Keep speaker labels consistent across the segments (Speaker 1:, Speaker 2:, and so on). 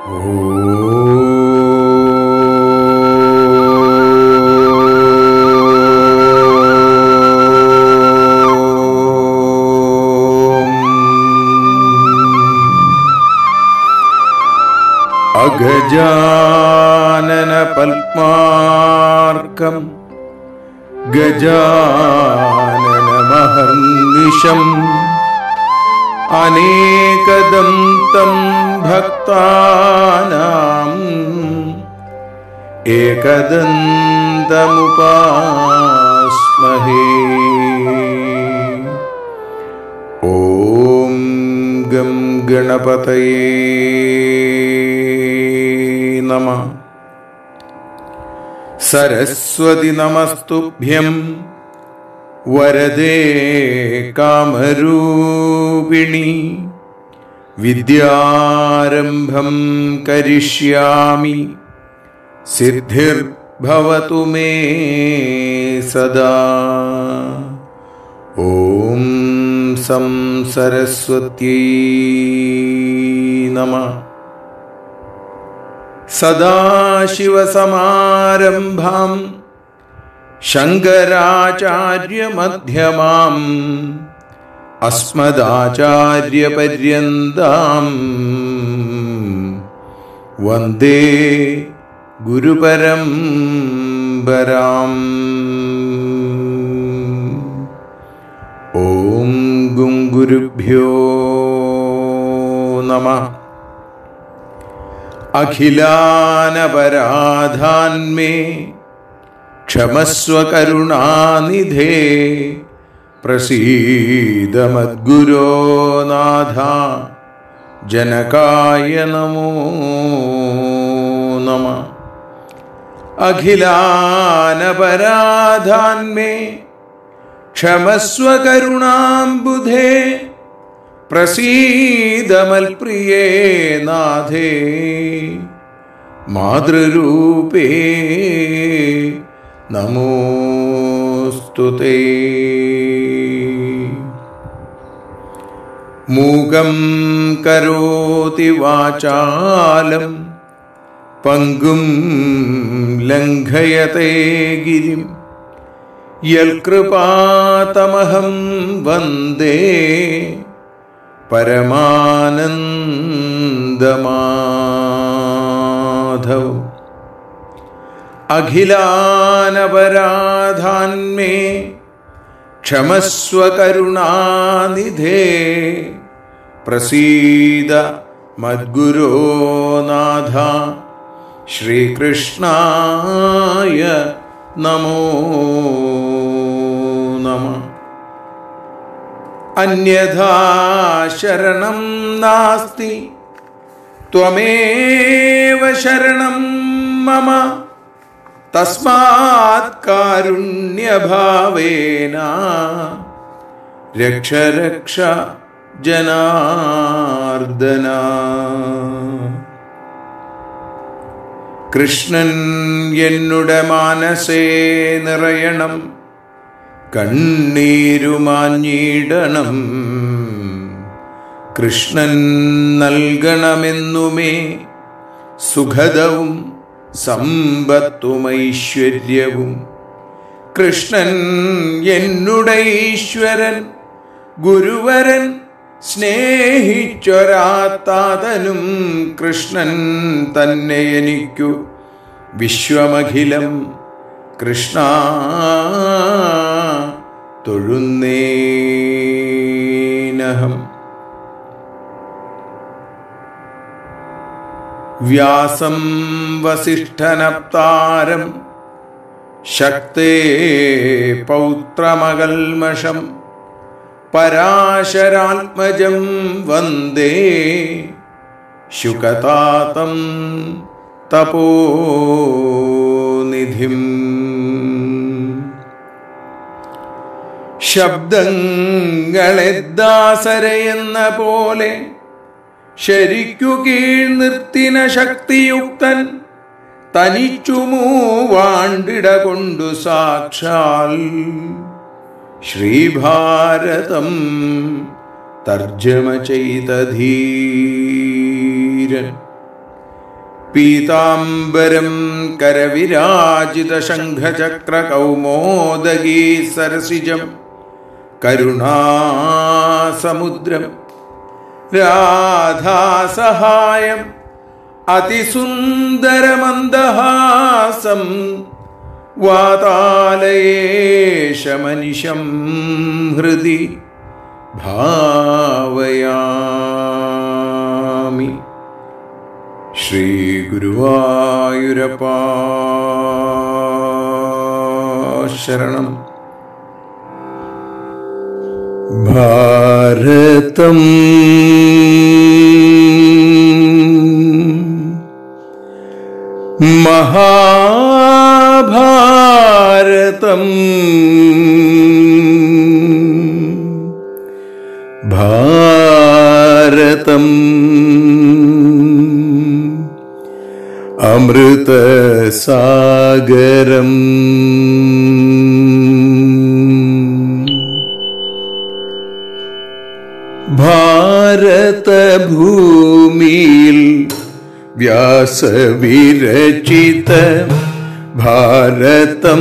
Speaker 1: അഗജാനന പത്മാർക്കം ഗജാനന മഹർനിശം അനേകദം തം ഭക്താനാം ഏകദന്തമുപാസ്മഹേ ഓം ഗം ഗണപതയേ നമ സരസ്വതി നമസ്തുഭ്യം വരദേ കാമരൂപിണി വിദ്യാരംഭം കരിഷ്യാമി സിദ്ധിർഭവതു മേ സദാ ഓം സം സരസ്വത്യൈ നമ സദാശിവസമാരംഭാം ശങ്കരാചാര്യമധ്യമാം അസ്മദാചാര്യപര്യന്താം വന്ദേ ഗുരുപരംപരാം ഓം ഗും ഗുരുഭ്യോ നമ അഖിലാനപരാധാന്മേ ക്ഷമസ്വ കരുണാനിധേ പ്രസീദമദ്ഗുരോ നാഥ ജനകായ നമോ നമ അഖിലാനപരാധാന്മേ ക്ഷമസ്വ കരുണാംബുധേ പ്രസീദമൽപ്രിയേ നാഥേ മാതൃരൂപേ നമോസ്തുതേ മൂകം കരോതി വാചാലം പങ്കും ലംഘയത്തെ ഗിരിം യൽകൃപാതമഹം വന്ദേ പരമാനന്ദമാധവ് അഖിലാനപരാധാന്മേ ക്ഷമസ്വ കരുണാനിധേ പ്രസീദ മദ്ഗുരോ നാഥ ശ്രീകൃഷ്ണായ നമോ നമ അന്യഥാ ശരണം നാസ്തി ത്വമേവ ശരണം മമ തസ്മാത് കാരുണ്യഭാവേന രക്ഷ രക്ഷ ജനാർദ്ദന കൃഷ്ണൻ എന്നുടെ മാനസേ നിറയണം കണ്ണീരുമാഞ്ഞിടണം കൃഷ്ണൻ നൽകണമെന്നുമേ സുഖദവും സമ്പത്തുമൈശ്വര്യവും കൃഷ്ണൻ എന്നുടെ ഈശ്വരൻ ഗുരുവരൻ സ്നേഹിച്ചൊരാത്താതനും കൃഷ്ണൻ തന്നെ എനിക്കു വിശ്വമഖിലം കൃഷ്ണ തൊഴുന്നേനഹം വ്യാസം വസിഷ്ഠനപ്താരം ശക്തേ പൗത്രമകൽമഷം പരാശരാത്മജം വന്ദേ ശുകതാതം തപോനിധിം ശബ്ദങ്ങളെ ദാസരയെന്ന പോലെ ശരിക്കു കീഴ് നിർത്തിന ശക്തിയുക്തൻ തനിച്ചു മൂവാണ്ടിട കൊണ്ടു സാക്ഷാൽ ശ്രീഭാരതം തർജ്ജമ ചെയ്ത ധീരൻ പീതാംബരം കരവിരാജിത ശംഖചക്രകൗമോദഗീ സരസിജം കരുണാസമുദ്രം രാധാസഹായം അതിസുന്ദരമന്ദഹാസം വാതാലയേശമനിശം ഹൃദി ഭാവയാമി ശ്രീഗുരുവായൂരപ്പാ ശരണം ഭാരതം മഹാഭാരതം ഭാരതം അമൃതസാഗരം ഭാരതഭൂമിയിൽ വ്യാസവിരചിത ഭാരതം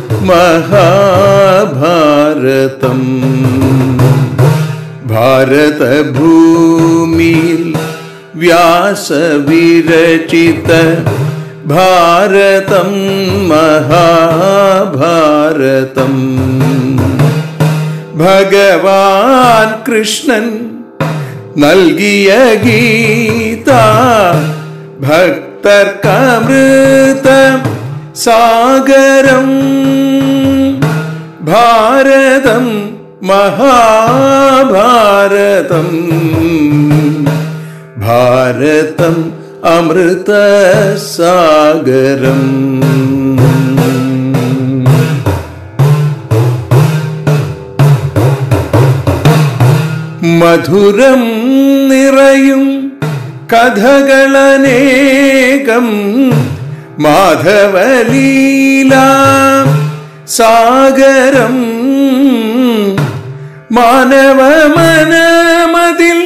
Speaker 1: മഹാഭാരതം ഭാരതഭൂമിയിൽ വ്യാസവിരചിത ഭാരതം മഹാഭാരതം ഭഗവാൻ കൃഷ്ണൻ നൽകിയ ഗീത ഭക്തർക്കമൃത സാഗരം ഭാരതം മഹാഭാരതം ഭാരതം അമൃത സാഗരം മധുരം നിറയും കഥകളനേകം മാധവലീല സാഗരം മാനവ മനമതിൽ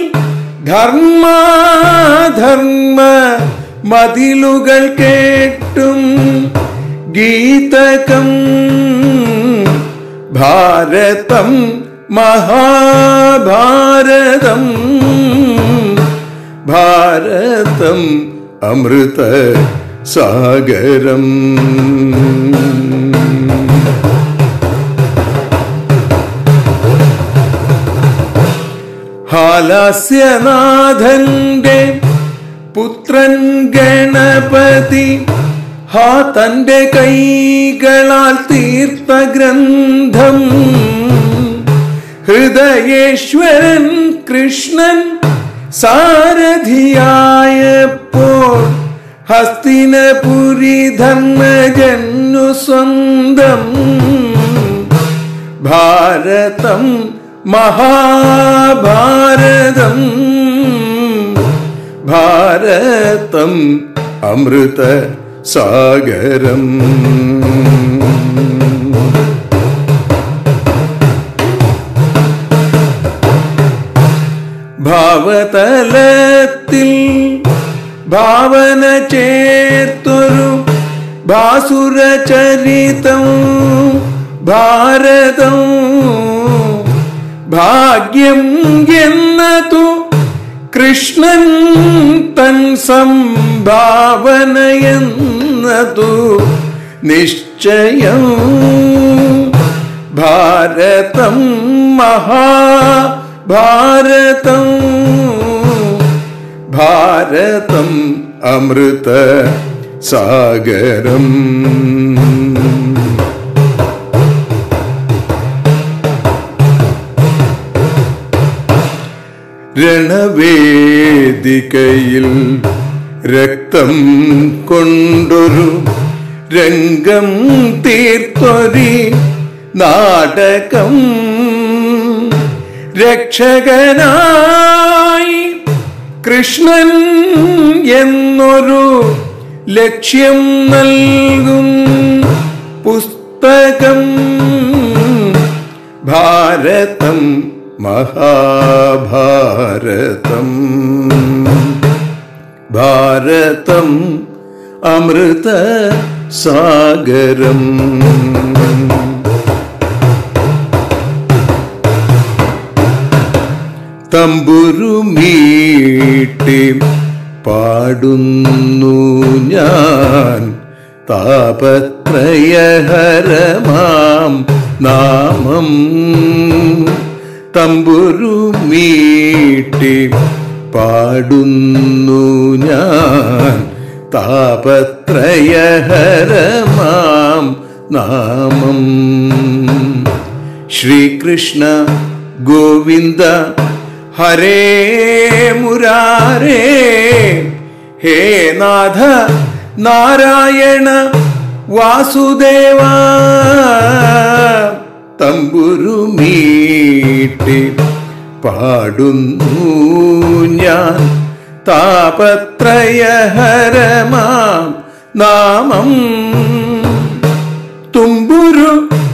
Speaker 1: ധർമാധർമ്മ മതിലുകൾ കേട്ടും ഗീതകം ഭാരതം മഹാഭാരതം ഭാരതം അമൃത സാഗരം ഹാലാസ്യനാഥന്റെ പുത്രൻ ഗണപതി ഹാ തന്റെ കൈകളാൽ തീർത്ത ഗ്രന്ഥം ഹൃദയേശ്വരൻ കൃഷ്ണൻ സാരഥിയായപ്പോൾ ഹസ്തിനപുരി ധർമ്മജന്നു സ്വന്തം ഭാരതം മഹാഭാരതം ഭാരതം അമൃത സാഗരം ഭാവതലത്തിൽ ഭാവന ചേർത്തൊരു ഭാസുരചരിതം ഭാരതം ഭാഗ്യം എന്നതു കൃഷ്ണൻ തൻ സംഭാവനയെന്നതു നിശ്ചയം ഭാരതം മഹാഭാരതം ഭാരതം അമൃത സാഗരം രണവേദികയിൽ രക്തം കൊണ്ടൊരു രംഗം തീർത്തൊരി നാടകം രക്ഷകനായി കൃഷ്ണൻ എന്നൊരു ലക്ഷ്യം നൽകും പുസ്തകം ഭാരതം മഹാഭാരതം ഭാരതം അമൃത സാഗരം തമ്പുരുമീട്ടി പാടുന്നു ഞാൻ താപത്രയഹരമാം നാമം തമ്പുരുമീട്ടി പാടുന്നു ഞാൻ താപത്രയഹരമാം നാമം ശ്രീകൃഷ്ണ ഗോവിന്ദ ഹരേ മുരാരേ ഹേ നാഥ നാരായണ വാസുദേവ തമ്പുരുമീട്ടി പാടുന്നു ഞാൻ താപത്രയഹരമാം നാമം തുമ്പുരു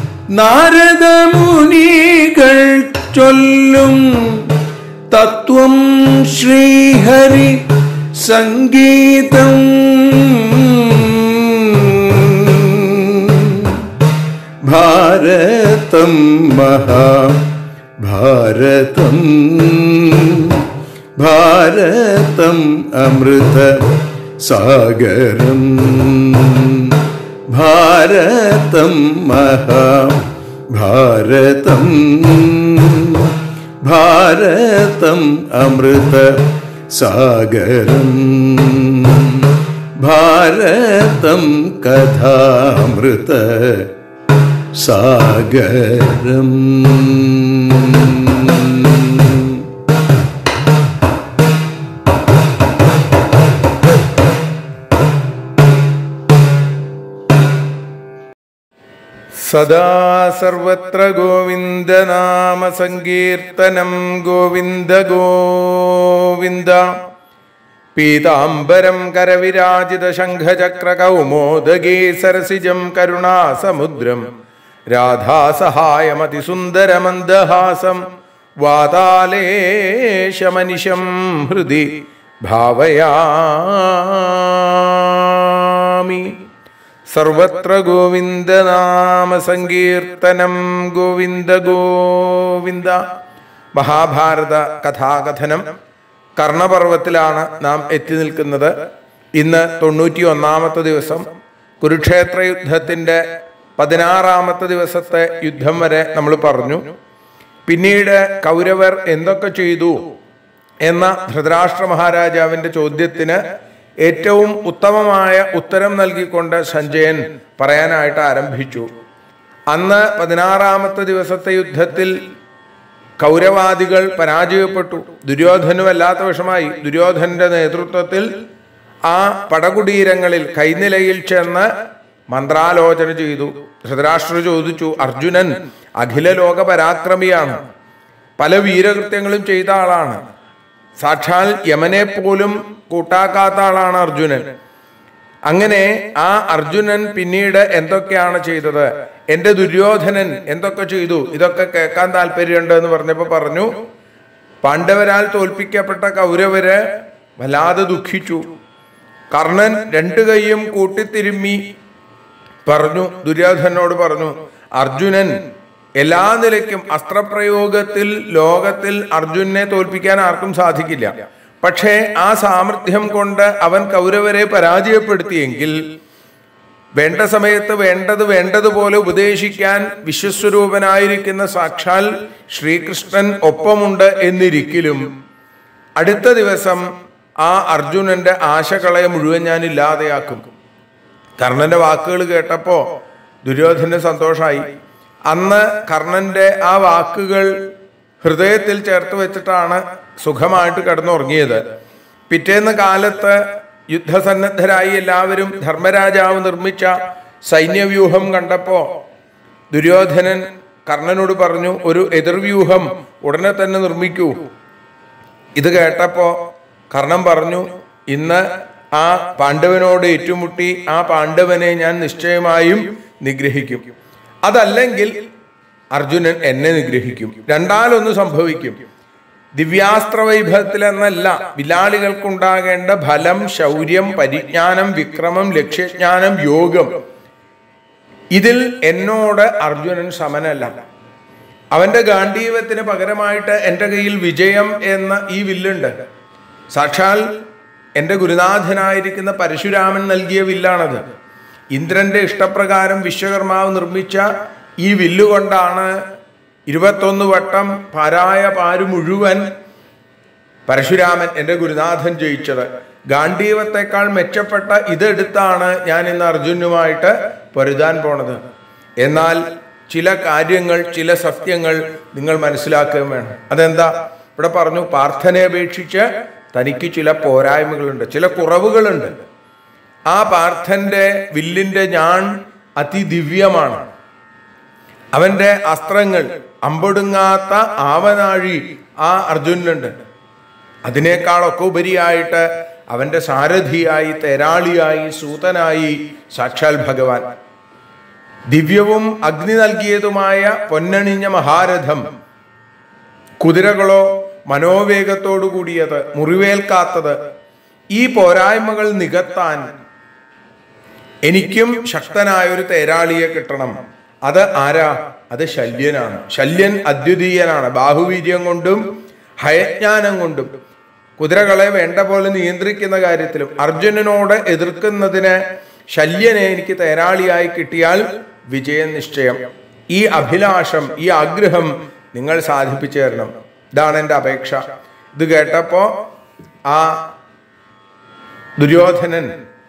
Speaker 1: നാരദമുനികൾ ചൊല്ലും തത്വം ശ്രീഹരി സംഗീതം ഭാരതം മഹാഭാരതം ഭാരതം അമൃത സാഗരം ഭാരതം മഹാഭാരതം ഭാരതം അമൃത സാഗരം ഭാരതം കഥാമൃത സാഗരം
Speaker 2: സദാ സർവത്ര ഗോവിന്ദനാമ സങ്കീർത്തനം ഗോവിന്ദ ഗോവിന്ദ പീതാംബരം കരവിരാജിത ശംഖചക്ര കൗമോദഗീ സരസിജം കരുണാസമുദ്രം രാധാസഹായമതിസുന്ദരമന്ദഹാസം വാതാലേശമനിശം ഹൃദി ഭാവയാമി സർവത്ര ഗോവിന്ദനാമ സങ്കീർത്തനം ഗോവിന്ദ ഗോവിന്ദ മഹാഭാരത കഥാകഥനം കർണപർവത്തിലാണ് നാം എത്തി നിൽക്കുന്നത് ഇന്ന് തൊണ്ണൂറ്റി ഒന്നാമത്തെ ദിവസം കുരുക്ഷേത്ര യുദ്ധത്തിന്റെ പതിനാറാമത്തെ ദിവസത്തെ യുദ്ധം വരെ നമ്മൾ പറഞ്ഞു പിന്നീട് കൗരവർ എന്തൊക്കെ ചെയ്തു എന്ന ധൃതരാഷ്ട്ര മഹാരാജാവിന്റെ ചോദ്യത്തിന് ഏറ്റവും ഉത്തമമായ ഉത്തരം നൽകിക്കൊണ്ട് സഞ്ജയൻ പറയാനായിട്ട് ആരംഭിച്ചു അന്ന് പതിനാറാമത്തെ ദിവസത്തെ യുദ്ധത്തിൽ കൗരവാദികൾ പരാജയപ്പെട്ടു ദുര്യോധനു വല്ലാത്ത വിഷമായി ദുര്യോധനന്റെ നേതൃത്വത്തിൽ ആ പടകുടീരങ്ങളിൽ കൈനിലയിൽ ചെന്ന് മന്ത്രാലോചന ചെയ്തു ധൃതരാഷ്ട്ര ചോദിച്ചു അർജുനൻ അഖില ലോക പരാക്രമിയാണ് പല വീരകൃത്യങ്ങളും ചെയ്ത ആളാണ് സാക്ഷാൽ യമനെ പോലും കൂട്ടാക്കാത്ത ആളാണ് അർജുനൻ അങ്ങനെ ആ അർജുനൻ പിന്നീട് എന്തൊക്കെയാണ് ചെയ്തത് എന്റെ ദുര്യോധനൻ എന്തൊക്കെ ചെയ്തു ഇതൊക്കെ കേൾക്കാൻ താല്പര്യമുണ്ട് എന്ന് പറഞ്ഞപ്പോ പറഞ്ഞു പാണ്ഡവരാൽ തോൽപ്പിക്കപ്പെട്ട കൗരവര് വല്ലാതെ ദുഃഖിച്ചു കർണൻ രണ്ടു കൈയും കൂട്ടിത്തിരുമ്മി പറഞ്ഞു ദുര്യോധനോട് പറഞ്ഞു അർജുനൻ എല്ലാ നിലയ്ക്കും അസ്ത്രപ്രയോഗത്തിൽ ലോകത്തിൽ അർജുനെ തോൽപ്പിക്കാൻ ആർക്കും സാധിക്കില്ല പക്ഷേ ആ സാമർഥ്യം കൊണ്ട് അവൻ കൗരവരെ പരാജയപ്പെടുത്തിയെങ്കിൽ വേണ്ട സമയത്ത് വേണ്ടത് വേണ്ടതുപോലെ ഉപദേശിക്കാൻ വിശ്വസ്വരൂപനായിരിക്കുന്ന സാക്ഷാൽ ശ്രീകൃഷ്ണൻ ഒപ്പമുണ്ട് എന്നിരിക്കലും അടുത്ത ദിവസം ആ അർജുനന്റെ ആശകളെ മുഴുവൻ ഞാൻ ഇല്ലാതെയാക്കും കർണന്റെ വാക്കുകൾ കേട്ടപ്പോ ദുര്യോധന സന്തോഷായി അന്ന് കർണന്റെ ആ വാക്കുകൾ ഹൃദയത്തിൽ ചേർത്ത് വെച്ചിട്ടാണ് സുഖമായിട്ട് കിടന്നുറങ്ങിയത് പിറ്റേന്ന് കാലത്ത് യുദ്ധസന്നദ്ധരായി എല്ലാവരും ധർമ്മരാജാവ് നിർമ്മിച്ച സൈന്യവ്യൂഹം കണ്ടപ്പോ ദുര്യോധനൻ കർണനോട് പറഞ്ഞു ഒരു എതിർവ്യൂഹം ഉടനെ തന്നെ നിർമ്മിക്കൂ ഇത് കേട്ടപ്പോ കർണൻ പറഞ്ഞു ഇന്ന് ആ പാണ്ഡവനോട് ഏറ്റുമുട്ടി ആ പാണ്ഡവനെ ഞാൻ നിശ്ചയമായും നിഗ്രഹിക്കും അതല്ലെങ്കിൽ അർജുനൻ എന്നെ നിഗ്രഹിക്കും രണ്ടാലൊന്ന് സംഭവിക്കും ദിവ്യാസ്ത്ര വൈഭവത്തിൽ എന്നല്ല വിലാളികൾക്കുണ്ടാകേണ്ട ഫലം ശൗര്യം പരിജ്ഞാനം വിക്രമം ലക്ഷ്യജ്ഞാനം യോഗം ഇതിൽ എന്നോട് അർജുനൻ സമനല്ല അവന്റെ ഗാന്ധീവത്തിന് പകരമായിട്ട് എൻ്റെ കയ്യിൽ വിജയം എന്ന ഈ വില്ലുണ്ട് സാക്ഷാൽ എൻ്റെ ഗുരുനാഥനായിരിക്കുന്ന പരശുരാമൻ നൽകിയ വില്ലാണത് ഇന്ദ്രന്റെ ഇഷ്ടപ്രകാരം വിശ്വകർമാവ് നിർമ്മിച്ച ഈ വില്ലുകൊണ്ടാണ് ഇരുപത്തൊന്ന് വട്ടം പാരായ പാരു മുഴുവൻ പരശുരാമൻ എൻ്റെ ഗുരുനാഥൻ ജയിച്ചത് ഗാന്ധീവത്തെക്കാൾ മെച്ചപ്പെട്ട ഇതെടുത്താണ് ഞാൻ ഇന്ന് അർജുനുമായിട്ട് പൊരുതാൻ പോണത് എന്നാൽ ചില കാര്യങ്ങൾ ചില സത്യങ്ങൾ നിങ്ങൾ മനസ്സിലാക്കുകയും വേണം അതെന്താ ഇവിടെ പറഞ്ഞു പാർത്ഥനെ അപേക്ഷിച്ച് തനിക്ക് ചില പോരായ്മകളുണ്ട് ചില കുറവുകളുണ്ട് ആ പാർത്ഥന്റെ വില്ലിന്റെ ഞാൻ അതിദിവ്യമാണ് അവന്റെ അസ്ത്രങ്ങൾ അമ്പൊടുങ്ങാത്ത ആവനാഴി ആ അർജുനുണ്ട് അതിനേക്കാളൊക്കെ ഉപരിയായിട്ട് അവന്റെ സാരഥിയായി തേരാളിയായി സൂതനായി സാക്ഷാൽ ഭഗവാൻ ദിവ്യവും അഗ്നി നൽകിയതുമായ പൊന്നണിഞ്ഞ മഹാരഥം കുതിരകളോ മനോവേഗത്തോടു കൂടിയത് മുറിവേൽക്കാത്തത് ഈ പോരായ്മകൾ നികത്താൻ എനിക്കും ശക്തനായ ഒരു തേരാളിയെ കിട്ടണം അത് ആരാ അത് ശല്യനാണ് ശല്യൻ അദ്വിതീയനാണ് ബാഹുവീര്യം കൊണ്ടും ഹയജ്ഞാനം കൊണ്ടും കുതിരകളെ വേണ്ട പോലെ നിയന്ത്രിക്കുന്ന കാര്യത്തിലും അർജുനനോട് എതിർക്കുന്നതിന് ശല്യനെ എനിക്ക് തേരാളിയായി കിട്ടിയാൽ വിജയം നിശ്ചയം ഈ അഭിലാഷം ഈ ആഗ്രഹം നിങ്ങൾ സാധിപ്പിച്ചു തരണം ഇതാണ് എൻ്റെ അപേക്ഷ ഇത് കേട്ടപ്പോ ആ ദുര്യോധനൻ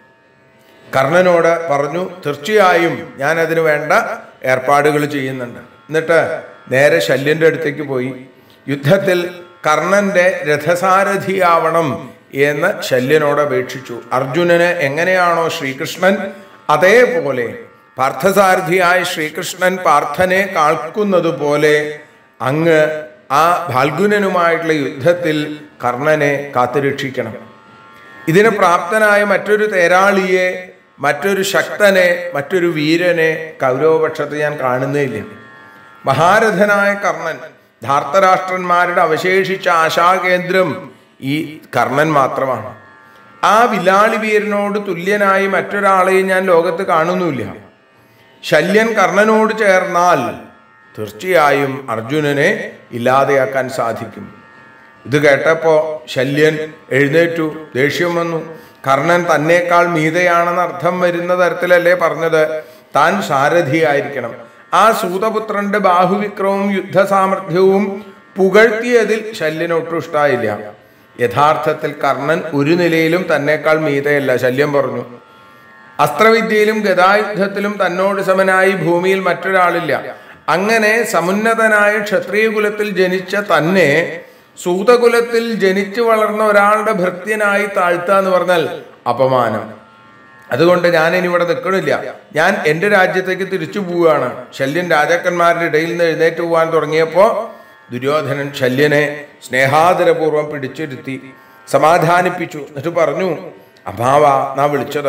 Speaker 2: കർണനോട് പറഞ്ഞു തീർച്ചയായും ഞാൻ അതിനു വേണ്ട ഏർപ്പാടുകൾ ചെയ്യുന്നുണ്ട് എന്നിട്ട് നേരെ ശല്യന്റെ അടുത്തേക്ക് പോയി യുദ്ധത്തിൽ കർണന്റെ രഥസാരഥിയാവണം എന്ന് ശല്യനോട് അപേക്ഷിച്ചു അർജുനന് എങ്ങനെയാണോ ശ്രീകൃഷ്ണൻ അതേപോലെ പാർത്ഥസാരഥിയായ ശ്രീകൃഷ്ണൻ പാർത്ഥനെ കാൾക്കുന്നത് പോലെ അങ്ങ് ആ ഫാൽഗുനനുമായിട്ടുള്ള യുദ്ധത്തിൽ കർണനെ കാത്തുരക്ഷിക്കണം ഇതിന് പ്രാപ്തനായ മറ്റൊരു തേരാളിയെ മറ്റൊരു ശക്തനെ മറ്റൊരു വീരനെ കൗരവപക്ഷത്ത് ഞാൻ കാണുന്നേയില്ല മഹാരഥനായ കർണൻ ധാർത്തരാഷ്ട്രന്മാരുടെ അവശേഷിച്ച ആശാകേന്ദ്രം ഈ കർണൻ മാത്രമാണ് ആ വിലാളി വീരനോട് തുല്യനായി മറ്റൊരാളെയും ഞാൻ ലോകത്ത് കാണുന്നുമില്ല ശല്യൻ കർണനോട് ചേർന്നാൽ തീർച്ചയായും അർജുനനെ ഇല്ലാതെയാക്കാൻ സാധിക്കും ഇത് കേട്ടപ്പോ ശല്യൻ എഴുന്നേറ്റു ദേഷ്യം വന്നു കർണൻ തന്നേക്കാൾ മീതയാണെന്ന് അർത്ഥം വരുന്ന തരത്തിലല്ലേ പറഞ്ഞത് താൻ സാരഥിയായിരിക്കണം ആ സൂതപുത്രന്റെ ബാഹുവിക്രമവും യുദ്ധസാമർഥ്യവും പുകഴ്ത്തിയതിൽ ശല്യന് ഒട്ടും ഇഷ്ടായില്ല യഥാർത്ഥത്തിൽ കർണൻ ഒരു നിലയിലും തന്നേക്കാൾ മീതയല്ല ശല്യം പറഞ്ഞു അസ്ത്രവിദ്യയിലും ഗതായുദ്ധത്തിലും തന്നോട് സമനായി ഭൂമിയിൽ മറ്റൊരാളില്ല അങ്ങനെ സമുന്നതനായ ക്ഷത്രിയ കുലത്തിൽ ജനിച്ച തന്നെ സൂതകുലത്തിൽ ജനിച്ചു വളർന്ന ഒരാളുടെ ഭൃത്യനായി താഴ്ത്തുക എന്ന് പറഞ്ഞാൽ അപമാനം അതുകൊണ്ട് ഞാൻ ഇനി ഇവിടെ നിൽക്കണില്ല ഞാൻ എന്റെ രാജ്യത്തേക്ക് തിരിച്ചു പോവുകയാണ് ശല്യൻ രാജാക്കന്മാരുടെ ഇടയിൽ നിന്ന് എഴുന്നേറ്റ് പോകാൻ തുടങ്ങിയപ്പോ ദുര്യോധനൻ ശല്യനെ സ്നേഹാദരപൂർവ്വം പിടിച്ചിരുത്തി സമാധാനിപ്പിച്ചു എന്നിട്ട് പറഞ്ഞു അഭാവ നാ വിളിച്ചത്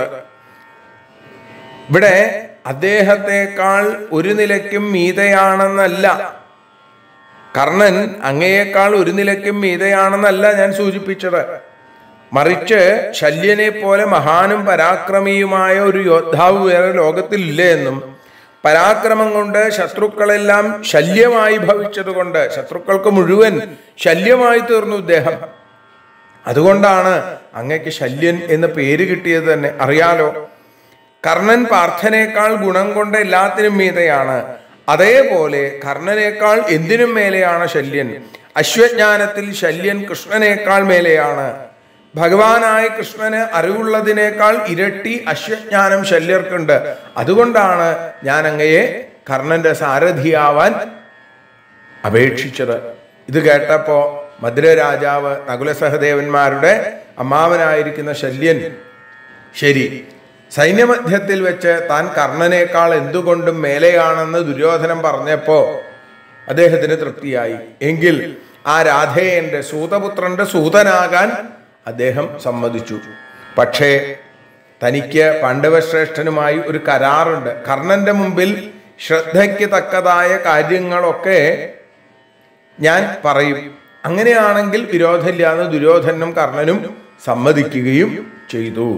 Speaker 2: ഇവിടെ അദ്ദേഹത്തെക്കാൾ ഒരു നിലയ്ക്കും മീതയാണെന്നല്ല കർണൻ അങ്ങയേക്കാൾ ഒരു നിലയ്ക്കും മീതയാണെന്നല്ല ഞാൻ സൂചിപ്പിച്ചത് മറിച്ച് ശല്യനെ പോലെ മഹാനും പരാക്രമിയുമായ ഒരു യോദ്ധാവ് വേറെ ലോകത്തിലില്ലേ എന്നും പരാക്രമം കൊണ്ട് ശത്രുക്കളെല്ലാം ശല്യമായി ഭവിച്ചതുകൊണ്ട് ശത്രുക്കൾക്ക് മുഴുവൻ ശല്യമായി തീർന്നു ഇദ്ദേഹം അതുകൊണ്ടാണ് അങ്ങക്ക് ശല്യൻ എന്ന് പേര് കിട്ടിയത് തന്നെ അറിയാലോ കർണൻ പാർത്ഥനേക്കാൾ ഗുണം കൊണ്ട് എല്ലാത്തിനും മീതയാണ് അതേപോലെ കർണനേക്കാൾ എന്തിനും മേലെയാണ് ശല്യൻ അശ്വജ്ഞാനത്തിൽ ശല്യൻ കൃഷ്ണനേക്കാൾ മേലെയാണ് ഭഗവാനായ കൃഷ്ണന് അറിവുള്ളതിനേക്കാൾ ഇരട്ടി അശ്വജ്ഞാനം ശല്യർക്കുണ്ട് അതുകൊണ്ടാണ് ഞാൻ അങ്ങയെ കർണന്റെ സാരഥിയാവാൻ അപേക്ഷിച്ചത് ഇത് കേട്ടപ്പോ മധുര രാജാവ് നകുല സഹദേവന്മാരുടെ അമ്മാവനായിരിക്കുന്ന ശല്യൻ ശരി സൈന്യമധ്യത്തിൽ വെച്ച് താൻ കർണനേക്കാൾ എന്തുകൊണ്ടും മേലെയാണെന്ന് ദുര്യോധനൻ പറഞ്ഞപ്പോ അദ്ദേഹത്തിന് തൃപ്തിയായി എങ്കിൽ ആ രാധേയന്റെ സൂതപുത്രന്റെ സൂതനാകാൻ അദ്ദേഹം സമ്മതിച്ചു പക്ഷേ തനിക്ക് പാണ്ഡവശ്രേഷ്ഠനുമായി ഒരു കരാറുണ്ട് കർണന്റെ മുമ്പിൽ ശ്രദ്ധയ്ക്ക് തക്കതായ കാര്യങ്ങളൊക്കെ ഞാൻ പറയും അങ്ങനെയാണെങ്കിൽ വിരോധമില്ലാന്ന് ദുര്യോധനും കർണനും സമ്മതിക്കുകയും ചെയ്തു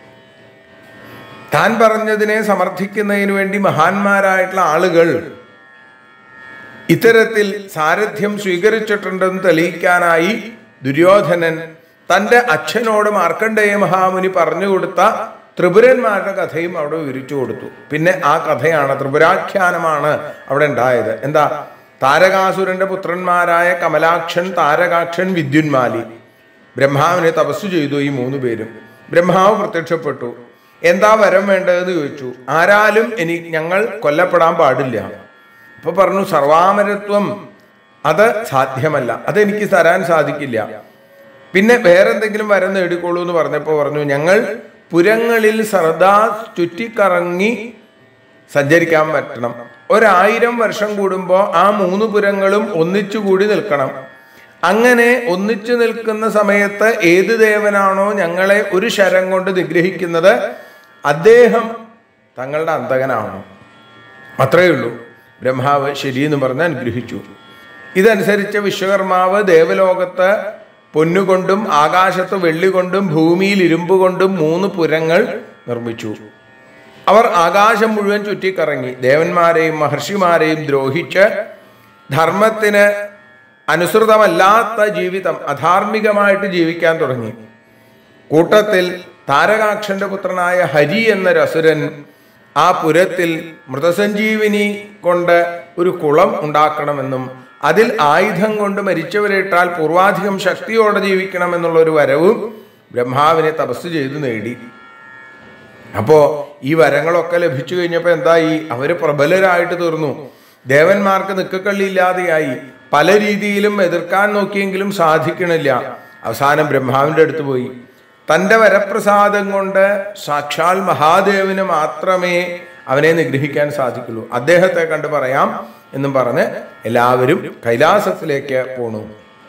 Speaker 2: താൻ പറഞ്ഞതിനെ സമർത്ഥിക്കുന്നതിന് വേണ്ടി മഹാന്മാരായിട്ടുള്ള ആളുകൾ ഇത്തരത്തിൽ സാരഥ്യം സ്വീകരിച്ചിട്ടുണ്ടെന്ന് തെളിയിക്കാനായി ദുര്യോധനൻ തന്റെ അച്ഛനോട് മാർക്കണ്ഡേയ മഹാമുനി പറഞ്ഞു കൊടുത്ത ത്രിപുരന്മാരുടെ കഥയും അവിടെ വിവരിച്ചു കൊടുത്തു പിന്നെ ആ കഥയാണ് ത്രിപുരാഖ്യാനമാണ് അവിടെ ഉണ്ടായത് എന്താ താരകാസുരന്റെ പുത്രന്മാരായ കമലാക്ഷൻ താരകാക്ഷൻ വിദ്യുന്മാലി ബ്രഹ്മാവിനെ തപസ് ചെയ്തു ഈ മൂന്ന് പേരും ബ്രഹ്മാവ് പ്രത്യക്ഷപ്പെട്ടു എന്താ വരം വേണ്ടതെന്ന് ചോദിച്ചു ആരാലും ഇനി ഞങ്ങൾ കൊല്ലപ്പെടാൻ പാടില്ല അപ്പൊ പറഞ്ഞു സർവാമരത്വം അത് സാധ്യമല്ല അതെനിക്ക് തരാൻ സാധിക്കില്ല പിന്നെ വേറെന്തെങ്കിലും വരം നേടിക്കോളൂ എന്ന് പറഞ്ഞപ്പോൾ പറഞ്ഞു ഞങ്ങൾ പുരങ്ങളിൽ സർദാ ചുറ്റിക്കറങ്ങി സഞ്ചരിക്കാൻ പറ്റണം ഒരായിരം വർഷം കൂടുമ്പോൾ ആ മൂന്ന് പുരങ്ങളും ഒന്നിച്ചു കൂടി നിൽക്കണം അങ്ങനെ ഒന്നിച്ചു നിൽക്കുന്ന സമയത്ത് ഏത് ദേവനാണോ ഞങ്ങളെ ഒരു ശരം കൊണ്ട് നിഗ്രഹിക്കുന്നത് അദ്ദേഹം തങ്ങളുടെ അന്തകനാണോ അത്രയേ ഉള്ളൂ ബ്രഹ്മാവ് ശരിയെന്ന് പറഞ്ഞ് അനുഗ്രഹിച്ചു ഇതനുസരിച്ച് വിശ്വകർമാവ് ദേവലോകത്ത് പൊന്നുകൊണ്ടും ആകാശത്ത് വെള്ളി കൊണ്ടും ഭൂമിയിൽ ഇരുമ്പ് കൊണ്ടും മൂന്ന് പുരങ്ങൾ നിർമ്മിച്ചു അവർ ആകാശം മുഴുവൻ ചുറ്റിക്കറങ്ങി ദേവന്മാരെയും മഹർഷിമാരെയും ദ്രോഹിച്ച് ധർമ്മത്തിന് അനുസൃതമല്ലാത്ത ജീവിതം അധാർമികമായിട്ട് ജീവിക്കാൻ തുടങ്ങി കൂട്ടത്തിൽ താരകാക്ഷന്റെ പുത്രനായ ഹരി എന്ന രസുരൻ ആ പുരത്തിൽ മൃതസഞ്ജീവിനി കൊണ്ട് ഒരു കുളം ഉണ്ടാക്കണമെന്നും അതിൽ ആയുധം കൊണ്ട് മരിച്ചവരെ ഇട്ടാൽ പൂർവാധികം ശക്തിയോടെ ജീവിക്കണമെന്നുള്ള ഒരു വരവും ബ്രഹ്മാവിനെ തപസ് ചെയ്ത് നേടി അപ്പോ ഈ വരങ്ങളൊക്കെ ലഭിച്ചു കഴിഞ്ഞപ്പോ എന്തായി അവര് പ്രബലരായിട്ട് തീർന്നു ദേവന്മാർക്ക് നിക്കക്കള്ളി ഇല്ലാതെയായി പല രീതിയിലും എതിർക്കാൻ നോക്കിയെങ്കിലും സാധിക്കണില്ല അവസാനം ബ്രഹ്മാവിന്റെ അടുത്ത് പോയി തന്റെ വരപ്രസാദം കൊണ്ട് സാക്ഷാൽ മഹാദേവന് മാത്രമേ അവനെ നിഗ്രഹിക്കാൻ സാധിക്കുള്ളൂ അദ്ദേഹത്തെ കണ്ട് പറയാം എന്നും പറഞ്ഞ് എല്ലാവരും കൈലാസത്തിലേക്ക് പോണു